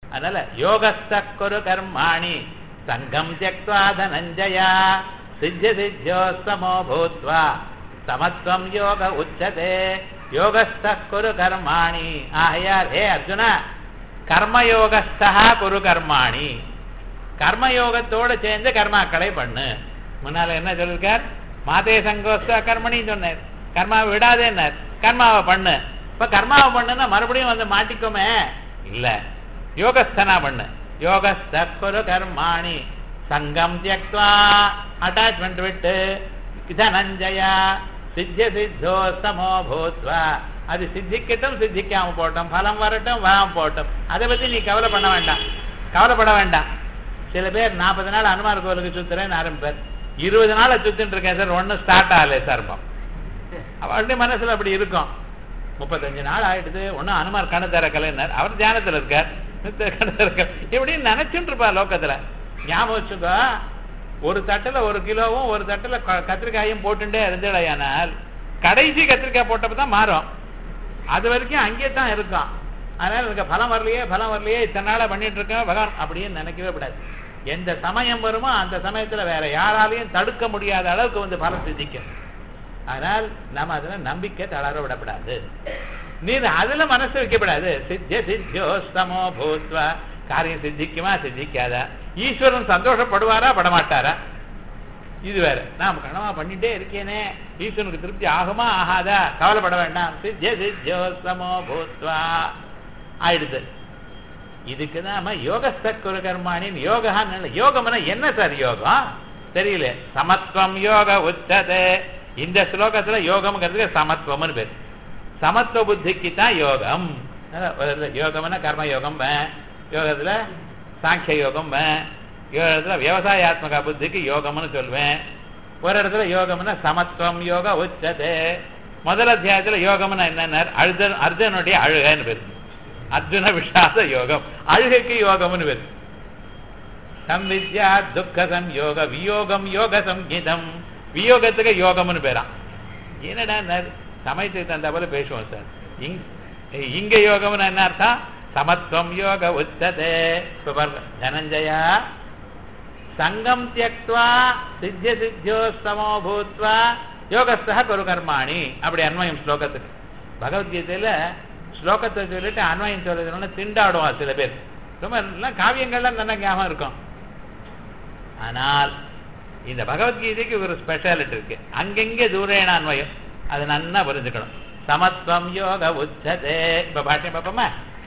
அதனால யோகஸ்த குரு கர்மாணி சங்கம் தியக்வா தனஞ்சயா சித்திய சித்தியோ சமோ பூத்வா சமத்துவம் யோக உச்சதே யோகஸ்த குரு கர்மாணி ஆகையார் ஹே அர்ஜுனா கர்மயோகஸ்தா குரு கர்மாணி கர்மயோகத்தோட சேர்ந்து கர்மாக்களை பண்ணு முன்னால என்ன சொல்லிருக்கார் மாதே சங்கோஸ்த கர்மணின்னு சொன்னார் கர்மாவை விடாதேன்னார் கர்மாவை பண்ணு இப்ப கர்மாவை பண்ணுன்னா மறுபடியும் வந்து மாட்டிக்குமே இல்ல யோகஸ்தனா பண்ணு யோகஸ்த குரு கர்மாணி சங்கம் தியக்வா அட்டாச்மெண்ட் விட்டு தனஞ்சயா சித்திய சித்தோ சமோ பூத்வா அது சித்திக்கட்டும் சித்திக்காம போட்டோம் பலம் வரட்டும் வராம போட்டோம் அதை பத்தி நீ கவலை பண்ண வேண்டாம் கவலைப்பட வேண்டாம் சில பேர் நாற்பது நாள் அனுமார் கோவிலுக்கு சுத்துறேன்னு ஆரம்பிப்பார் இருபது நாளை சுத்திட்டு இருக்கேன் சார் ஒன்றும் ஸ்டார்ட் ஆகலை சார் அவருடைய மனசுல அப்படி இருக்கும் முப்பத்தஞ்சு நாள் ஆயிடுது ஒன்றும் அனுமார் கணு திறக்கலைன்னார் அவர் தியானத்துல இருக்கார் கணு திறக்க இப்படின்னு நினைச்சுட்டு இருப்பா லோக்கத்துல ஞாபகம் வச்சுக்கோ ஒரு தட்டுல ஒரு கிலோவும் ஒரு தட்டுல க- கத்திரிக்காயும் போட்டுட்டே இருந்தடையானால் கடைசி கத்திரிக்காய் போட்டப்ப தான் மாறும் அது வரைக்கும் அங்கேயே தான் இருக்கும் அதனால எனக்கு பலம் வரலையே பலம் வரலையே இத்தனை நாளா பண்ணிட்டு இருக்கேன் பகவான் அப்படின்னு நினைக்கவே கூடாது எந்த சமயம் வருமோ அந்த சமயத்துல வேற யாராலையும் தடுக்க முடியாத அளவுக்கு வந்து பலம் சித்திக்கும் ஆனால் நம்ம அதுல நம்பிக்கை தளர விடக்கூடாது நீ அதுல மனசு வைக்கப்படாது சித்திய சித்தியோ சமோ பூத்வா காரியம் சித்திக்குமா சித்திக்காதா ஈஸ்வரன் சந்தோஷப்படுவாரா படமாட்டாரா இது வேற நான் கனவா பண்ணிட்டே இருக்கேனே ஈஸ்வரனுக்கு திருப்தி ஆகுமா ஆகாதா கவலைப்பட வேண்டாம் சித்திய சித்தியோ சமோ பூத்வா ஆயிடுது இதுக்கு நாம யோகஸ்தக்குரு கர்மாணின்னு யோகான்னு யோகம்னா என்ன சார் யோகம் தெரியல சமத்துவம் யோக உச்சதே இந்த ஸ்லோகத்துல யோகம்ங்கிறதுக்கு சமத்துவம்னு பேர் சமத்துவ புத்திக்கு தான் யோகம் அதான் ஒரு இடத்துல யோகம்னா கர்ம யோகம் பேன். யோகத்துல சாங்கிய யோகம் பேன். யோகத்துல விவசாயாத்மக புத்திக்கு யோகம்னு சொல்வேன் ஒரு இடத்துல யோகம்னா சமத்துவம் யோக உச்சதே முதல் அத்தியாயத்துல யோகம்னா என்னன்னா அர்ஜுன் அர்ஜுனுடைய அழுகைன்னு பேரு அர்ஜுன விஷாத யோகம் அழுகைக்கு யோகம்னு பேரு சம்வித்யா துக்க சம்யோக வியோகம் யோக சங்கீதம் வியோகத்துக்கு யோகம்னு பேராம் என்னடா நர்- சமயத்துக்கு தகுந்த போல பேசுவோம் சார் இங்- இங்க யோகம்னு என்ன அர்த்தம் சமத்துவம் யோக உச்சதே இப்ப பாருங்க தனஞ்சயா சங்கம் தியக்வா சித்திய சித்தியோ சமோ பூத்வா யோகஸ்தா குரு கர்மாணி அப்படி அன்வயம் ஸ்லோகத்துக்கு பகவத்கீதையில ஸ்லோகத்தை சொல்லிட்டு அன்வயம் சொல்றதுனால திண்டாடுவான் சில பேர் ரொம்ப எல்லாம் காவியங்கள்லாம் நல்லா ஞாபகம் இருக்கும் ஆனால் இந்த பகவத்கீதைக்கு ஒரு ஸ்பெஷாலிட்டி இருக்கு அங்கெங்கே தூரேன அன்வயம் அது நன்னா புரிஞ்சுக்கணும் சமத்துவம் யோக உச்சதே இப்ப பாட்டியம் பார்ப்போமா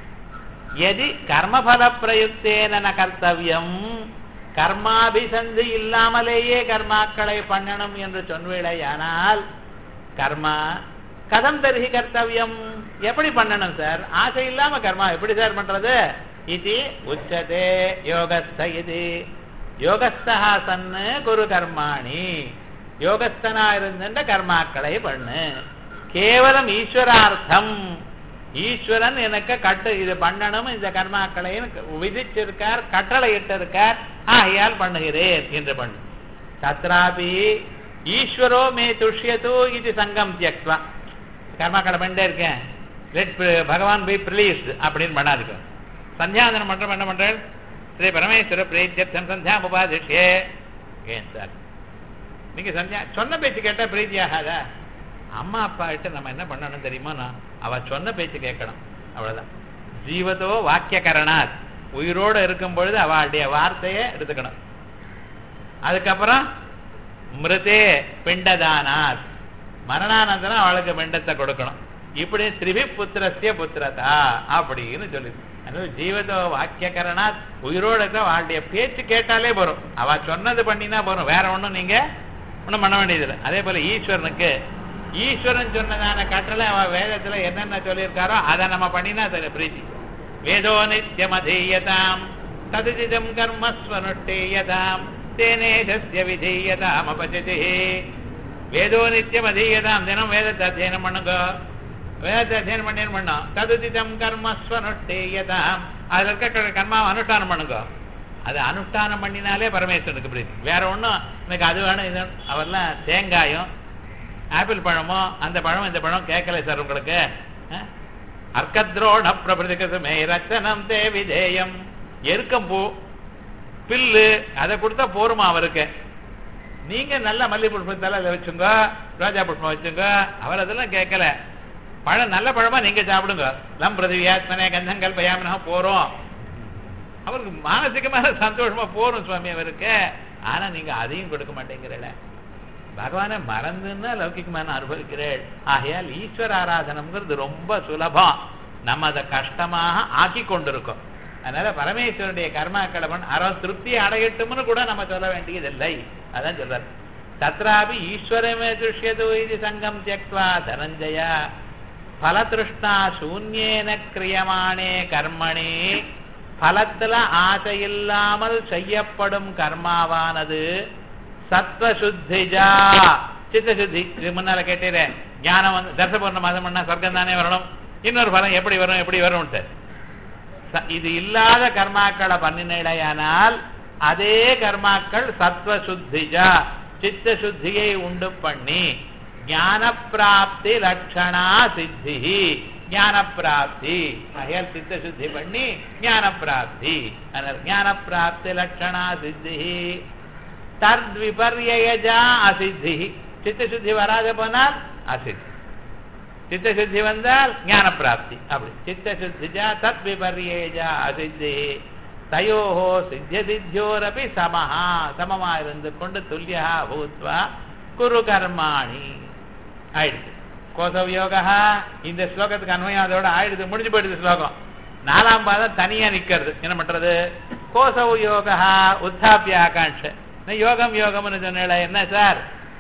எதி கர்மபல பிரயுக்தேன ந கர்த்தவியம் கர்மாபிசந்தி இல்லாமலேயே கர்மாக்களை பண்ணணும் என்று சொன்வேளையானால் கர்மா கதம் தருகி கர்த்தவியம் எப்படி பண்ணணும் சார் ஆசை இல்லாம கர்மா எப்படி சார் பண்றது இது உச்சதே யோகஸ்த இது யோகஸ்தா சன்னு குரு கர்மாணி யோகஸ்தனா இருந்த கர்மாக்களை பண்ணு கேவலம் ஈஸ்வரார்த்தம் ஈஸ்வரன் எனக்கு கட்டு இது பண்ணணும் இந்த கர்மாக்களை எனக்கு விதிச்சிருக்கார் கட்டளை இட்டிருக்கார் ஆகையால் பண்ணுகிறேன் என்று பண்ணு தத்ராபி ஈஸ்வரோ மே துஷ்யது இது சங்கம் தியக்வா கர்மாக்களை பண்ணிட்டே இருக்கேன் லெட் பகவான் பி ப்ளீஸ்ட் அப்படின்னு பண்ணாதுக்கு சந்தியாதனம் பண்றோம் என்ன பண்றேன் ஸ்ரீ பரமேஸ்வர பிரீத்தியர்த்தம் சந்தியா உபாதிஷ்யே ஏன் சார் நீங்க சந்தியா சொன்ன பேச்சு கேட்டா பிரீத்தி ஆகாதா அம்மா அப்பா கிட்ட நம்ம என்ன பண்ணணும் தெரியுமா நான் அவ சொன்ன பேச்சு கேட்கணும் அவ்வளவுதான் ஜீவதோ வாக்கியகரணாத் உயிரோடு இருக்கும் பொழுது அவளுடைய வார்த்தையை எடுத்துக்கணும் அதுக்கப்புறம் மிருதே பிண்டதானாத் மரணானந்தரம் அவளுக்கு பிண்டத்தை கொடுக்கணும் இப்படி திரிபி புத்திரஸ்ய புத்திரதா அப்படின்னு சொல்லி அதனால ஜீவதோ வாக்கியகரணாத் உயிரோடு இருக்க அவளுடைய பேச்சு கேட்டாலே போறோம் அவ சொன்னது பண்ணினா போறோம் வேற ஒண்ணும் நீங்க ஒண்ணும் பண்ண வேண்டியதில்லை அதே போல ஈஸ்வரனுக்கு ஈஸ்வரன் சொன்னதான கட்டளை அவ வேதத்துல என்னென்ன சொல்லியிருக்காரோ அதை நம்ம பண்ணினா சரி பிரீத்தி வேதோ நித்தியம் அதீயதாம் ததுஜிதம் கர்மஸ்வனுஷ்டேயதாம் தேனேஜஸ்ய விதீயதாம் அபஜதி வேதோ நித்தியம் அதீயதாம் தினம் வேதத்தை அத்தியனம் பண்ணுங்க வேதத்தை அத்தியனம் பண்ணி பண்ணோம் ததுஜிதம் கர்மஸ்வனுஷ்டேயதாம் அதுல இருக்க க- கர்மாவை அனுஷ்டானம் பண்ணுங்க அது அனுஷ்டானம் பண்ணினாலே பரமேஸ்வரனுக்கு பிரீத்தி வேற ஒண்ணும் எனக்கு அது வேணும் இது வேணும். அவர்லாம் தேங்காயும் ஆப்பிள் பழமோ அந்த பழம் இந்த பழம் கேட்கல சார் உங்களுக்கு அஹ்? அர்க்கத்ரோண பிரபதிகசுமே ரச்சனம் தே விதேயம் எருக்கம்பூ பில்லு அதை கொடுத்தா போருமா அவருக்கு நீங்க நல்ல மல்லி புஷ்பத்தால அதை வச்சுங்க ரோஜா புஷ்பம் வச்சுங்க அவர் அதெல்லாம் கேட்கல பழம் நல்ல பழமா நீங்க சாப்பிடுங்க லம் பிரதிவியாத்மனே கந்தங்கள் பயாமனா போறோம் அவருக்கு மானசிகமான சந்தோஷமா போறோம் சுவாமி அவருக்கு ஆனா நீங்க அதையும் கொடுக்க மாட்டேங்கிறல பகவானை மறந்துன்னா லௌகிகமான அனுபவிக்கிறேள் ஆகையால் ஈஸ்வர ஆராதனம்ங்கிறது ரொம்ப சுலபம் நம்ம அதை கஷ்டமாக ஆக்கி கொண்டிருக்கோம் அதனால பரமேஸ்வருடைய கர்மாக்களை பண்ண அவன் திருப்தியை அடையட்டும்னு கூட நம்ம சொல்ல வேண்டியதில்லை அதான் சொல்றார் தத்ராபி ஈஸ்வரமே துஷ்யது இது சங்கம் தியக்வா தனஞ்சய பலதிருஷ்ணா சூன்யேன கிரியமானே கர்மணி பலத்துல ஆசை இல்லாமல் செய்யப்படும் கர்மாவானது சத்வசுத்திஜா சித்தசுத்தி இது முன்னால கேட்டீரேன் ஞானம் வந்து தர்சபூர்ண மாதம் பண்ணா சொர்க்கம் தானே வரணும் இன்னொரு பலம் எப்படி வரும் எப்படி வரும்ட்டு ச- இது இல்லாத கர்மாக்களை பண்ணினேடையானால் அதே கர்மாக்கள் சத்வ சுத்திஜா சித்த சுத்தியை உண்டு பண்ணி ஞான பிராப்தி லட்சணா சித்தி ஞான பிராப்தி அயல் சித்த சுத்தி பண்ணி ஞான பிராப்தி அதனால் ஞான பிராப்தி லட்சணா சித்தி தத்விபர்யஜா அசித்தி சித்த சுத்தி வராத போனால் அசித்தி சித்த சுத்தி வந்தால் ஞான பிராப்தி அப்படி சித்த சுத்திஜா தத் விபர்யேஜா அசித்தி தயோஹோ சித்திய சித்தியோரபி சமஹா சமமா இருந்து கொண்டு துல்லியா பூத்வா குரு கர்மாணி ஆயிடுச்சு கோசவயோகா இந்த ஸ்லோகத்துக்கு அன்வயம் அதோட ஆயிடுது முடிஞ்சு போயிடுது ஸ்லோகம் நாலாம் பாதம் தனியா நிக்கிறது என்ன பண்றது கோசவ யோகா உத்தாபிய ஆகாட்ச நான் யோகம் யோகம்னு சொன்னேன் என்ன சார்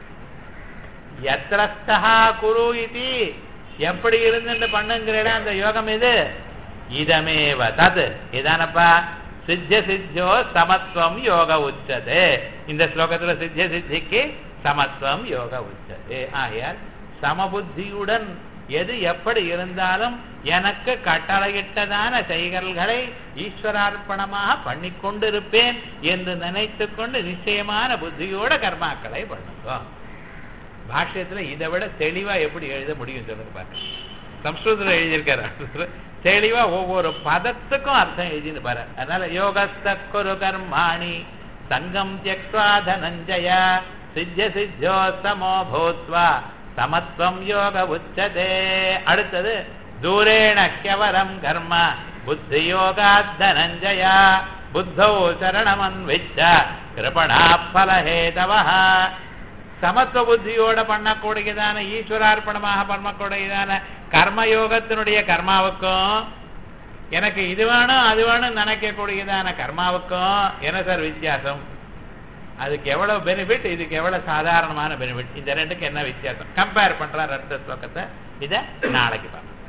எத்திரஸ்தா குரு இது எப்படி இருந்துட்டு பண்ணுங்கிறட அந்த யோகம் இது இதமேவ தத் இதானப்பா சித்திய சித்தியோ சமத்துவம் யோக உச்சதே இந்த ஸ்லோகத்துல சித்திய சித்திக்கு சமத்துவம் யோக உச்சதே ஆகையால் சமபுத்தியுடன் எது எப்படி இருந்தாலும் எனக்கு கட்டளையிட்டதான செயல்களை ஈஸ்வரார்ப்பணமாக பண்ணி கொண்டிருப்பேன் என்று நினைத்து கொண்டு நிச்சயமான புத்தியோட கர்மாக்களை பண்ணுங்க பாஷ்யத்துல இதை விட தெளிவா எப்படி எழுத முடியும் சொல்லுங்க பாருங்க சம்ஸ்கிருதத்துல எழுதியிருக்காரு தெளிவா ஒவ்வொரு பதத்துக்கும் அர்த்தம் எழுதின்னு பாரு அதனால யோகஸ்த குரு கர்மாணி சங்கம் தியக்வா தனஞ்சய சித்திய சித்தியோ சமோ பூத்வா சமத்வம் யோக உச்சதே அடுத்தது தூரேண ஹ்யவரம் கர்ம புத்தி யோகாத் தனஞ்சய புத்தோ சரணமன்விச்ச கிருபணா பலஹேதவா சமத்துவ புத்தியோட பண்ணக்கூடியதான ஈஸ்வரார்ப்பணமாக பண்ணக்கூடியதான கர்மயோகத்தினுடைய கர்மாவுக்கும் எனக்கு இது வேணும் அது வேணும் நினைக்கக்கூடியதான கர்மாவுக்கும் என்ன சார் வித்தியாசம் அதுக்கு எவ்வளவு பெனிஃபிட் இதுக்கு எவ்வளவு சாதாரணமான பெனிஃபிட் இந்த ரெண்டுக்கு என்ன வித்தியாசம் கம்பேர் பண்ற ரெண்டு ஸ்லோகத்தை இதை நாளைக்கு பார்க்கலாம்